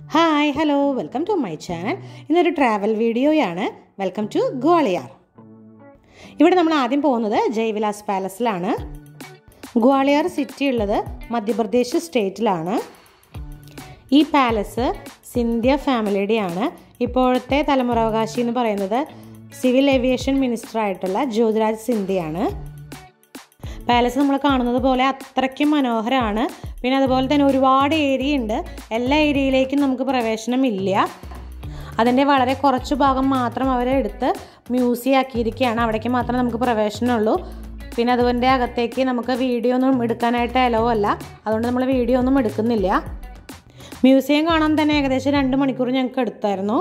hi hello welcome to my channel ഇന്നൊരു travel വീഡിയോയാണ് welcome to Gwalior ഇവിടെ നമ്മൾ ആദ്യം പോകുന്നത് ജയ്വിലാസ് പാലസിലാണ് ഗ്വാളിയാർ സിറ്റി ഉള്ളത് മധ്യപ്രദേശ് സ്റ്റേറ്റിലാണ് ഈ പാലസ് സിന്ധ്യ ഫാമിലിയുടെയാണ് ഇപ്പോഴത്തെ തലമുറാവകാശി എന്ന് പറയുന്നത് സിവിൽ ഏവിയേഷൻ മിനിസ്റ്റർ ആയിട്ടുള്ള ജ്യോതിരാജ് സിന്ധ്യയാണ് പാലസ് നമ്മൾ കാണുന്നത് പോലെ അത്രയ്ക്കും മനോഹരമാണ് പിന്നെ അതുപോലെ തന്നെ ഒരുപാട് ഏരിയ ഉണ്ട് എല്ലാ ഏരിയയിലേക്കും നമുക്ക് പ്രവേശനം ഇല്ല അതിൻ്റെ വളരെ കുറച്ച് ഭാഗം മാത്രം അവരെടുത്ത് മ്യൂസിയം ആക്കിയിരിക്കുകയാണ് അവിടേക്ക് മാത്രമേ നമുക്ക് പ്രവേശനമുള്ളൂ പിന്നെ അതുപോലെ അകത്തേക്ക് നമുക്ക് വീഡിയോ ഒന്നും എടുക്കാനായിട്ട് അലോ അല്ല അതുകൊണ്ട് നമ്മൾ വീഡിയോ ഒന്നും എടുക്കുന്നില്ല മ്യൂസിയം കാണാൻ തന്നെ ഏകദേശം രണ്ട് മണിക്കൂർ ഞങ്ങൾക്ക് എടുത്തായിരുന്നു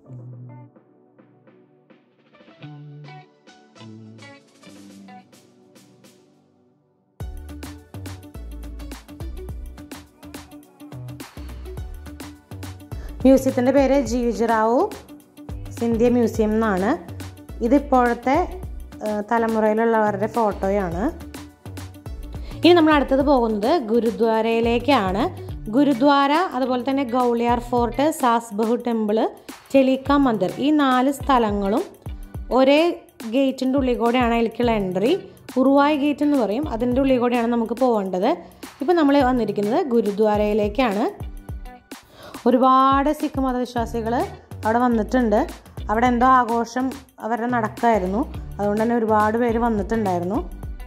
മ്യൂസിയത്തിൻ്റെ പേര് ജീവജിറാവു സിന്ധ്യ മ്യൂസിയം എന്നാണ് ഇതിപ്പോഴത്തെ തലമുറയിലുള്ളവരുടെ ഫോട്ടോയാണ് ഇനി നമ്മൾ അടുത്തത് പോകുന്നത് ഗുരുദ്വാരയിലേക്കാണ് ഗുരുദ്വാര അതുപോലെ തന്നെ ഗൗളിയാർ ഫോർട്ട് സാസ്ബഹു ടെമ്പിള് ചെലിക്ക മന്ദിർ ഈ നാല് സ്ഥലങ്ങളും ഒരേ ഗേറ്റിൻ്റെ ഉള്ളിൽ കൂടെയാണ് അതിലേക്കുള്ള എൻട്രി ഉറുവായ് ഗേറ്റ് എന്ന് പറയും അതിൻ്റെ ഉള്ളിൽ കൂടെയാണ് നമുക്ക് പോകേണ്ടത് ഇപ്പം നമ്മൾ വന്നിരിക്കുന്നത് ഗുരുദ്വാരയിലേക്കാണ് ഒരുപാട് സിഖ് മതവിശ്വാസികൾ അവിടെ വന്നിട്ടുണ്ട് അവിടെ എന്തോ ആഘോഷം അവരുടെ നടക്കായിരുന്നു അതുകൊണ്ട് തന്നെ ഒരുപാട് പേര് വന്നിട്ടുണ്ടായിരുന്നു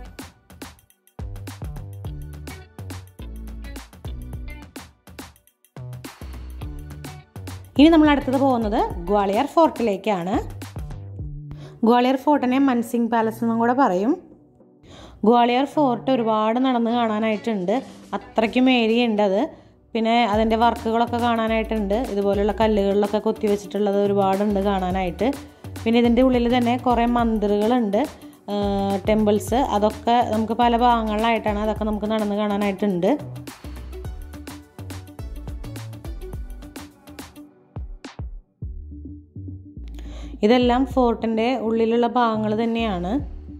ഇനി നമ്മൾ അടുത്തത് പോകുന്നത് ഗ്വാളിയർ ഫോർട്ടിലേക്കാണ് ഗ്വാളിയർ ഫോർട്ടിനെ മൻസിംഗ് പാലസ് എന്നും കൂടെ പറയും ഗ്വാളിയർ ഫോർട്ട് ഒരുപാട് നടന്ന് കാണാനായിട്ടുണ്ട് അത്രയ്ക്കും ഏരിയ ഉണ്ട് അത് പിന്നെ അതിൻ്റെ വർക്കുകളൊക്കെ കാണാനായിട്ടുണ്ട് ഇതുപോലുള്ള കല്ലുകളിലൊക്കെ കൊത്തി വെച്ചിട്ടുള്ളത് ഒരുപാടുണ്ട് കാണാനായിട്ട് പിന്നെ ഇതിൻ്റെ ഉള്ളിൽ തന്നെ കുറേ മന്ദിറുകളുണ്ട് ടെമ്പിൾസ് അതൊക്കെ നമുക്ക് പല ഭാഗങ്ങളിലായിട്ടാണ് അതൊക്കെ നമുക്ക് നടന്ന് കാണാനായിട്ടുണ്ട് ഇതെല്ലാം ഫോർട്ടിൻ്റെ ഉള്ളിലുള്ള ഭാഗങ്ങൾ തന്നെയാണ്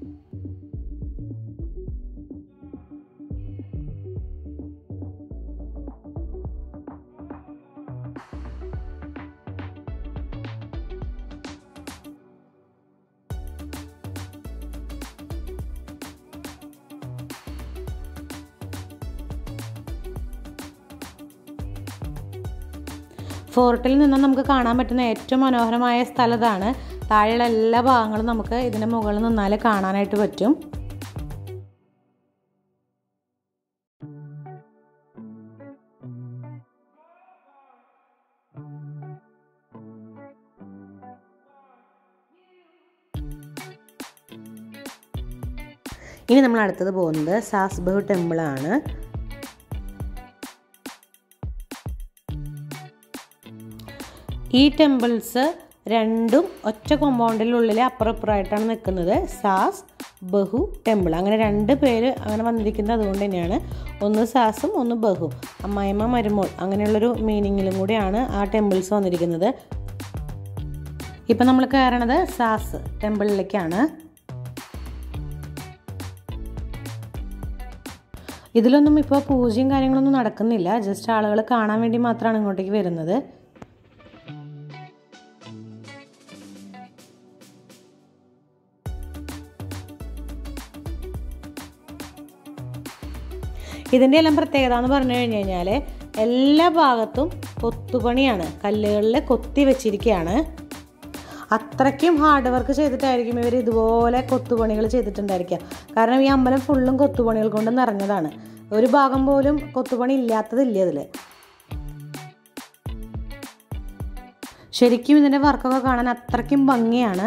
ഫോർട്ടിൽ നിന്ന് നമുക്ക് കാണാൻ പറ്റുന്ന ഏറ്റവും മനോഹരമായ സ്ഥലം ഇതാണ് താഴെയുള്ള എല്ലാ ഭാഗങ്ങളും നമുക്ക് ഇതിൻ്റെ മുകളിൽ നിന്നാൽ കാണാനായിട്ട് പറ്റും ഇനി നമ്മൾ അടുത്തത് പോകുന്നത് സാസ്ബഹു ടെമ്പിളാണ് ഈ ടെമ്പിൾസ് രണ്ടും ഒറ്റ കോമ്പൗണ്ടിനുള്ളിൽ അപ്പുറം ഇപ്പുറമായിട്ടാണ് നിൽക്കുന്നത് സാസ് ബഹു ടെമ്പിൾ അങ്ങനെ രണ്ട് പേര് അങ്ങനെ വന്നിരിക്കുന്നത് അതുകൊണ്ട് തന്നെയാണ് ഒന്ന് സാസും ഒന്ന് ബഹു അമ്മായിമ്മ മരുമോൾ അങ്ങനെയുള്ളൊരു മീനിങ്ങിലും കൂടിയാണ് ആ ടെമ്പിൾസ് വന്നിരിക്കുന്നത് ഇപ്പം നമ്മൾ കയറണത് സാസ് ടെമ്പിളിലേക്കാണ് ഇതിലൊന്നും ഇപ്പോൾ പൂജയും കാര്യങ്ങളൊന്നും നടക്കുന്നില്ല ജസ്റ്റ് ആളുകൾ കാണാൻ വേണ്ടി മാത്രമാണ് ഇങ്ങോട്ടേക്ക് വരുന്നത് ഇതിൻ്റെ എല്ലാം പ്രത്യേകത എന്ന് പറഞ്ഞു കഴിഞ്ഞു കഴിഞ്ഞാൽ എല്ലാ ഭാഗത്തും കൊത്തുപണിയാണ് കല്ലുകളിൽ കൊത്തി വെച്ചിരിക്കുകയാണ് അത്രയ്ക്കും ഹാർഡ് വർക്ക് ചെയ്തിട്ടായിരിക്കും ഇവർ ഇതുപോലെ കൊത്തുപണികൾ ചെയ്തിട്ടുണ്ടായിരിക്കുക കാരണം ഈ അമ്പലം ഫുള്ളും കൊത്തുപണികൾ കൊണ്ട് നിറഞ്ഞതാണ് ഒരു ഭാഗം പോലും കൊത്തുപണി ഇല്ലാത്തതില്ല ഇതിൽ ശരിക്കും ഇതിൻ്റെ വർക്കൊക്കെ കാണാൻ അത്രയ്ക്കും ഭംഗിയാണ്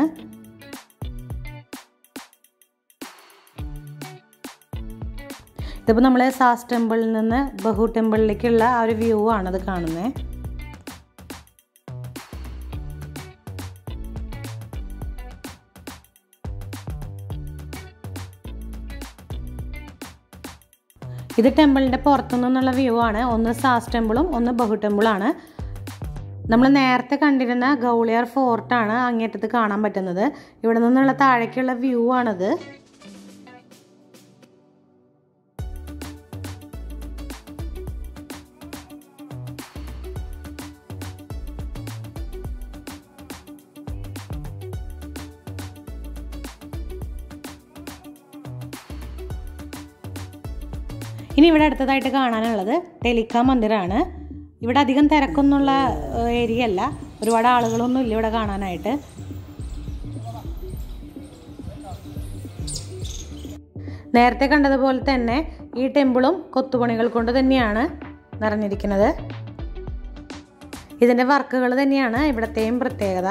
ഇതിപ്പോൾ നമ്മൾ സാസ് ടെമ്പിളിൽ നിന്ന് ബഹു ടെമ്പിളിലേക്കുള്ള ആ ഒരു വ്യൂ ആണ് അത് കാണുന്നത് ഇത് ടെമ്പിളിൻ്റെ പുറത്തു നിന്നുള്ള വ്യൂ ആണ് ഒന്ന് സാസ് ടെമ്പിളും ഒന്ന് ബഹു ടെമ്പിളാണ് നമ്മൾ നേരത്തെ കണ്ടിരുന്ന ഗൗളിയാർ ഫോർട്ടാണ് അങ്ങേറ്റത്ത് കാണാൻ പറ്റുന്നത് ഇവിടെ നിന്നുള്ള താഴേക്കുള്ള വ്യൂ ആണിത് ഇനി ഇവിടെ അടുത്തതായിട്ട് കാണാനുള്ളത് ടെലിക്ക മന്ദിരമാണ് ഇവിടെ അധികം തിരക്കൊന്നുള്ള ഏരിയ അല്ല ഒരുപാട് ആളുകളൊന്നും ഇല്ല ഇവിടെ കാണാനായിട്ട് നേരത്തെ കണ്ടതുപോലെ തന്നെ ഈ ടെമ്പിളും കൊത്തുപണികൾ കൊണ്ട് തന്നെയാണ് നിറഞ്ഞിരിക്കുന്നത് ഇതിൻ്റെ വർക്കുകൾ തന്നെയാണ് ഇവിടത്തെയും പ്രത്യേകത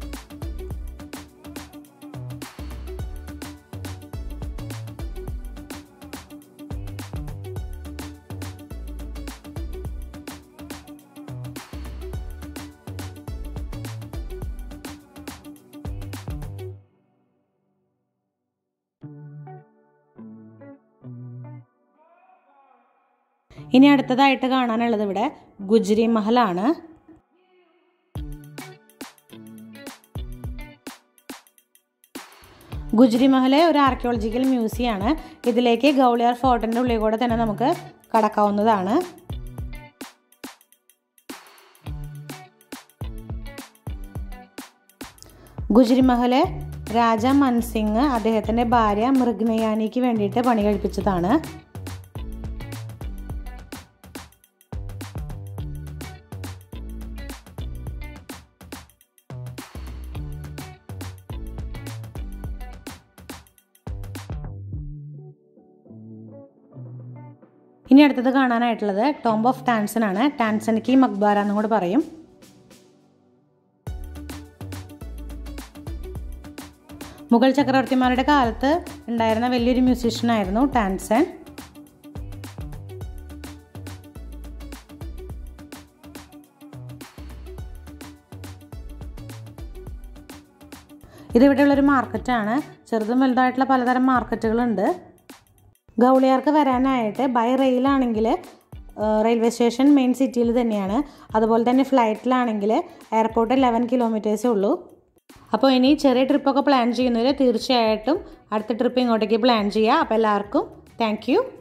ഇനി അടുത്തതായിട്ട് കാണാനുള്ളത് ഇവിടെ ഗുജരി മഹലാണ് ഗുജരി മഹൽ ഒരു ആർക്കിയോളജിക്കൽ മ്യൂസിയം ആണ് ഇതിലേക്ക് ഗൗളിയാർ ഫോർട്ടിൻ്റെ ഉള്ളിൽ കൂടെ തന്നെ നമുക്ക് കടക്കാവുന്നതാണ് ഗുജരി മഹൽ രാജ മൻസിംഗ് അദ്ദേഹത്തിൻ്റെ ഭാര്യ മൃഗ്നയാനിക്ക് വേണ്ടിയിട്ട് പണി കഴിപ്പിച്ചതാണ് ഇനി അടുത്തത് കാണാനായിട്ടുള്ളത് ടോംബ് ഓഫ് ടാൻസൺ ആണ് ടാൻസനിക്ക് മക്ബാര എന്നും കൂടെ പറയും മുഗൾ ചക്രവർത്തിമാരുടെ കാലത്ത് ഉണ്ടായിരുന്ന വലിയൊരു മ്യൂസീഷ്യനായിരുന്നു ടാൻസൺ ഇതിവിടെയുള്ളൊരു മാർക്കറ്റാണ് ചെറുതും വലുതായിട്ടുള്ള പലതരം മാർക്കറ്റുകളുണ്ട് ഗൗളിയാർക്ക് വരാനായിട്ട് ബൈ റെയിലാണെങ്കിൽ റെയിൽവേ സ്റ്റേഷൻ മെയിൻ സിറ്റിയിൽ തന്നെയാണ് അതുപോലെ തന്നെ ഫ്ലൈറ്റിലാണെങ്കിൽ എയർപോർട്ട് ലെവൻ കിലോമീറ്റേഴ്സേ ഉള്ളൂ അപ്പോൾ ഇനി ചെറിയ ട്രിപ്പൊക്കെ പ്ലാൻ ചെയ്യുന്നവർ തീർച്ചയായിട്ടും അടുത്ത ട്രിപ്പ് ഇങ്ങോട്ടേക്ക് പ്ലാൻ ചെയ്യുക അപ്പോൾ എല്ലാവർക്കും താങ്ക്